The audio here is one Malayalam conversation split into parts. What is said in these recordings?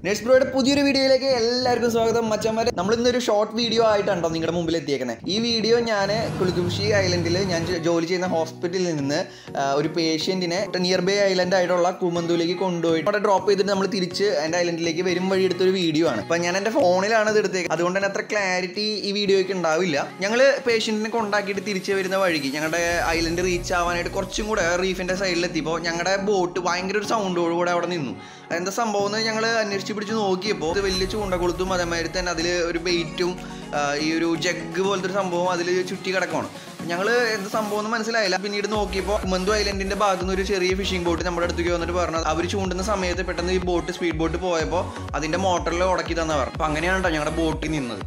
നെക്സ്റ്റ് ബ്രോയുടെ പുതിയൊരു വീഡിയോയിലേക്ക് എല്ലാവർക്കും സ്വാഗതം മച്ചന്മാരെ നമ്മൾ ഇന്നൊരു ഷോർട്ട് വീഡിയോ ആയിട്ടാണോ നിങ്ങളുടെ മുമ്പിൽ എത്തിയേക്കുന്നത് ഈ വീഡിയോ ഞാൻ കുളുകുഷി ഐലൻഡിൽ ഞാൻ ജോ- ജോലി ചെയ്യുന്ന ഹോസ്പിറ്റലിൽ നിന്ന് ആ, ഒരു പേഷ്യൻറ്റിനെ നിയർ ബൈ ഐലൻഡ് ആയിട്ടുള്ള കുമന്തൂലേക്ക് കൊണ്ടുപോയി അവിടെ ഡ്രോപ്പ് ചെയ്തിട്ട് നമ്മൾ തിരിച്ച് എൻ്റെ ഐലൻഡിലേക്ക് വരും വഴി എടുത്തൊരു വീഡിയോ ആണ് അപ്പം ഞാൻ എൻ്റെ ഫോണിലാണ് ഇത് എടുത്തേക്ക് അതുകൊണ്ട് തന്നെ അത്ര ക്ലാരിറ്റി ഈ വീഡിയോയ്ക്ക് ഉണ്ടാവില്ല ഞങ്ങൾ പേഷ്യൻറ്റിനെ കൊണ്ടാക്കിയിട്ട് തിരിച്ച് വരുന്ന വഴിക്ക് ഞങ്ങളുടെ ഐലൻഡ് റീച്ച് ആവാനായിട്ട് കുറച്ചും കൂടെ റീഫിൻ്റെ സൈഡിലെത്തിയപ്പോൾ ഞങ്ങളുടെ ബോട്ട് ഭയങ്കര ഒരു സൗണ്ടോടുകൂടെ അവിടെ നിന്നു എന്താ സംഭവം എന്ന് ഞങ്ങൾ അന്വേഷിച്ച് പിടിച്ച് നോക്കിയപ്പോൾ ഇത് വലിയ ചൂണ്ടകൊളുത്തും അതേമാതിരി തന്നെ അതിൽ ഒരു ബെയ്റ്റും ഈ ഒരു ജഗ് പോലത്തെ ഒരു സംഭവം അതിൽ ചുറ്റി കിടക്കുകയാണ് ഞങ്ങൾ എന്ത് സംഭവം എന്ന് മനസ്സിലായില്ല പിന്നീട് നോക്കിയപ്പോൾ കുമന്തു ഐലൻഡിന്റെ ഭാഗത്ത് നിന്ന് ഒരു ചെറിയ ഫിഷിംഗ് ബോട്ട് നമ്മുടെ അടുത്തേക്ക് വന്നിട്ട് പറഞ്ഞത് അവർ ചൂണ്ടുന്ന സമയത്ത് പെട്ടെന്ന് ഈ ബോട്ട് സ്പീഡ് ബോട്ട് പോയപ്പോൾ അതിന്റെ മോട്ടറിൽ ഉടക്കി തന്ന പറഞ്ഞു അപ്പം അങ്ങനെയാണ് കേട്ടോ ഞങ്ങളുടെ ബോട്ടിൽ നിന്നത്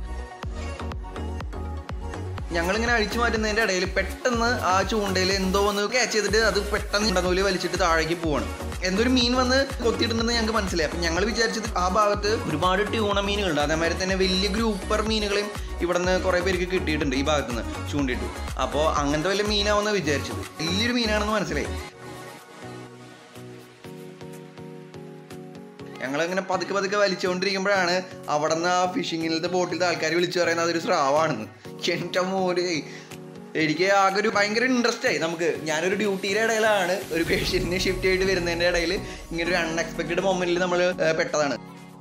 ഞങ്ങളിങ്ങനെ അഴിച്ചു മാറ്റുന്നതിന്റെ ഇടയിൽ പെട്ടെന്ന് ആ ചൂണ്ടയിൽ എന്തോ ഒന്ന് ക്യാച്ച് ചെയ്തിട്ട് അത് പെട്ടെന്ന് ഉണ്ടനൂല് വലിച്ചിട്ട് താഴേക്ക് പോവാണ് എന്തൊരു മീൻ വന്ന് കൊത്തിയിട്ടുണ്ടെന്ന് ഞങ്ങൾക്ക് മനസ്സിലായി അപ്പം ഞങ്ങൾ വിചാരിച്ചത് ആ ഭാഗത്ത് ഒരുപാട് ട്യൂണ മീനുകളുണ്ട് അതേമാതിരി തന്നെ വലിയ ഗ്രൂപ്പർ മീനുകളെയും ഇവിടെ നിന്ന് കുറേ പേർക്ക് കിട്ടിയിട്ടുണ്ട് ഈ ഭാഗത്ത് നിന്ന് ചൂണ്ടിയിട്ട് അപ്പോൾ അങ്ങനത്തെ വലിയ മീനാവുന്ന വിചാരിച്ചത് വലിയൊരു മീനാണെന്ന് മനസ്സിലായി ഞങ്ങളിങ്ങനെ പതുക്കെ പതുക്കെ വലിച്ചുകൊണ്ടിരിക്കുമ്പോഴാണ് അവിടെ നിന്ന് ആ ഫിഷിങ്ങിലത്തെ ബോട്ടിലത്തെ ആൾക്കാർ വിളിച്ചു പറയുന്നത് അതൊരു സ്രാവാണെന്ന് എൻ്റെ മോര് എനിക്ക് ആകെ ഒരു ഭയങ്കര ഇൻട്രസ്റ്റ് ആയി നമുക്ക് ഞാനൊരു ഡ്യൂട്ടിയുടെ ഇടയിലാണ് ഒരു പേഷ്യന്റിനെ ഷിഫ്റ്റ് ചെയ്തിട്ട് വരുന്നതിൻ്റെ ഇടയിൽ ഇങ്ങനെ ഒരു അൺഎക്സ്പെക്റ്റഡ് മൊമെന്റിൽ നമ്മൾ പെട്ടതാണ്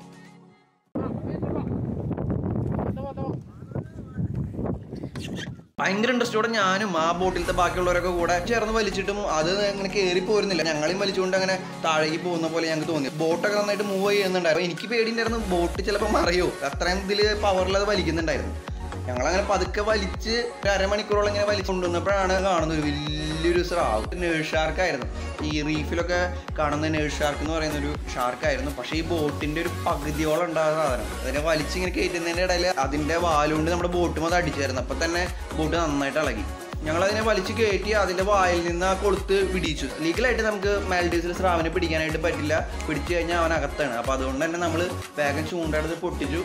ഭയങ്കര ഇൻട്രസ്റ്റോടെ ഞാനും ആ ബോട്ടിലത്തെ ബാക്കിയുള്ളവരൊക്കെ കൂടെ ചേർന്ന് വലിച്ചിട്ടും അത് അങ്ങനെ കയറി പോരുന്നില്ല ഞങ്ങളെയും വലിച്ചുകൊണ്ട് അങ്ങനെ താഴേക്ക് പോകുന്ന പോലെ ഞങ്ങൾക്ക് തോന്നി ബോട്ടൊക്കെ നന്നായിട്ട് മൂവ് ചെയ്യുന്നുണ്ടായിരുന്നു എനിക്ക് പേടിയുണ്ടായിരുന്നു ബോട്ട് ചിലപ്പോൾ മറിയോ അത്രയും ഇതിൽ പവറിൽ അത് വലിക്കുന്നുണ്ടായിരുന്നു ഞങ്ങളങ്ങനെ പതുക്കെ വലിച്ച് ഒരു അരമണിക്കൂറോളം ഇങ്ങനെ വലിച്ചു കൊണ്ടുവന്നപ്പോഴാണ് കാണുന്നത് ഒരു വലിയൊരു സ്രാവ് നേഴ്സ് ഷാർക്കായിരുന്നു ഈ റീഫിലൊക്കെ കാണുന്ന നേഴ്സ് ഷാർക്ക് എന്ന് പറയുന്ന ഒരു ഷാർക്കായിരുന്നു പക്ഷേ ഈ ബോട്ടിന്റെ ഒരു പകുതിയോളം ഉണ്ടാകുന്ന സാധനം അതിനെ വലിച്ചിങ്ങനെ കയറ്റുന്നതിൻ്റെ ഇടയിൽ അതിന്റെ വാലുകൊണ്ട് നമ്മുടെ ബോട്ടും അത് അടിച്ചായിരുന്നു അപ്പം തന്നെ ബോട്ട് നന്നായിട്ട് ഇളകി ഞങ്ങൾ അതിനെ വലിച്ചു കയറ്റി അതിന്റെ വായിൽ നിന്ന് ആ കൊളുത്ത് പിടിച്ചു ലീഗലായിട്ട് നമുക്ക് മാൽഡീവ്സിൽ സ്രാവിനെ പിടിക്കാനായിട്ട് പറ്റില്ല പിടിച്ചു കഴിഞ്ഞാൽ അവൻ അകത്താണ് അപ്പോൾ അതുകൊണ്ട് തന്നെ നമ്മൾ വേഗം ചൂണ്ടെടുത്ത് പൊട്ടിച്ചു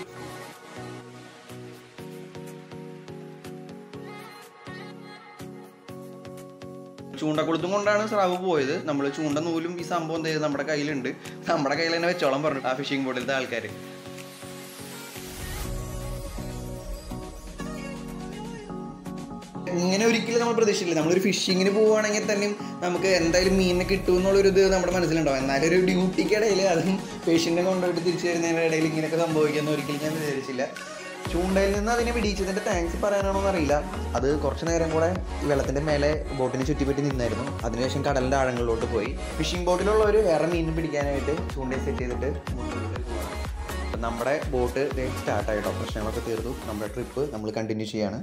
ചൂണ്ടക്കുളത്തും കൊണ്ടാണ് സ്രാവ് പോയത് നമ്മൾ ചൂണ്ട നൂലും ഈ സംഭവം എന്ത് ചെയ്ത് നമ്മുടെ കയ്യിലുണ്ട് നമ്മുടെ കയ്യിൽ തന്നെ വെച്ചോളം പറഞ്ഞു ആ ഫിഷിംഗ് ബോട്ടിലത്തെ ആൾക്കാർ ഇങ്ങനെ ഒരിക്കലും നമ്മൾ പ്രതീക്ഷിച്ചില്ല നമ്മളൊരു ഫിഷിങ്ങിന് പോവുകയാണെങ്കിൽ തന്നെയും നമുക്ക് എന്തായാലും മീനിനെ കിട്ടും എന്നുള്ളൊരു ഇത് നമ്മുടെ മനസ്സിലുണ്ടാവും എന്നാലും ഒരു ഡ്യൂട്ടിക്കിടയിൽ അതും പേഷ്യൻറ്റിനെ കൊണ്ടുപോയിട്ട് തിരിച്ചു വരുന്നതിൻ്റെ ഇടയിൽ ഇങ്ങനെയൊക്കെ സംഭവിക്കുമെന്ന് ഒരിക്കലും ഞാൻ വിചാരിച്ചില്ല ചൂണ്ടയിൽ നിന്ന് അതിനെ പിടിച്ചതിൻ്റെ താങ്ക്സ് പറയാനാണോ എന്നറിയില്ല അത് കുറച്ച് നേരം കൂടെ ഈ വെള്ളത്തിൻ്റെ മേലെ ബോട്ടിന് ചുറ്റിപ്പറ്റി നിന്നായിരുന്നു അതിനുശേഷം കടലിൻ്റെ ആഴങ്ങളിലോട്ട് പോയി ഫിഷിംഗ് ബോട്ടിലുള്ളവർ വേറെ മീൻ പിടിക്കാനായിട്ട് ചൂണ്ടയിൽ സെറ്റ് ചെയ്തിട്ട് മുന്നോട്ട് പോവാണ് അപ്പം നമ്മുടെ ബോട്ട് സ്റ്റാർട്ടായിട്ടോ പ്രശ്നങ്ങളൊക്കെ തീർന്നു നമ്മുടെ ട്രിപ്പ് നമ്മൾ കണ്ടിന്യൂ ചെയ്യാണ്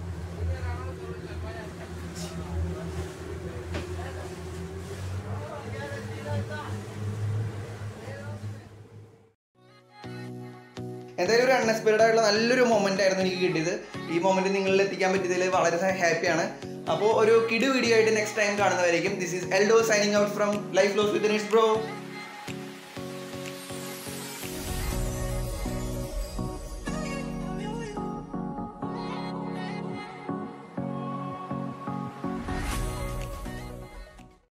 എന്തായാലും ഒരു അൺഎക്സ്പെക്റ്റഡ് ആയിട്ടുള്ള നല്ലൊരു മൊമെന്റ് ആയിരുന്നു എനിക്ക് കിട്ടിയത് ഈ മൊമെന്റ് നിങ്ങളിൽ എത്തിക്കാൻ പറ്റിയതിൽ വളരെ ഹാപ്പിയാണ് അപ്പോൾ ഒരു കിഡ് വീഡിയോ ആയിട്ട് നെക്സ്റ്റ് ടൈം കാണുന്നവരായിരിക്കും this is Eldo signing out from life loss with bro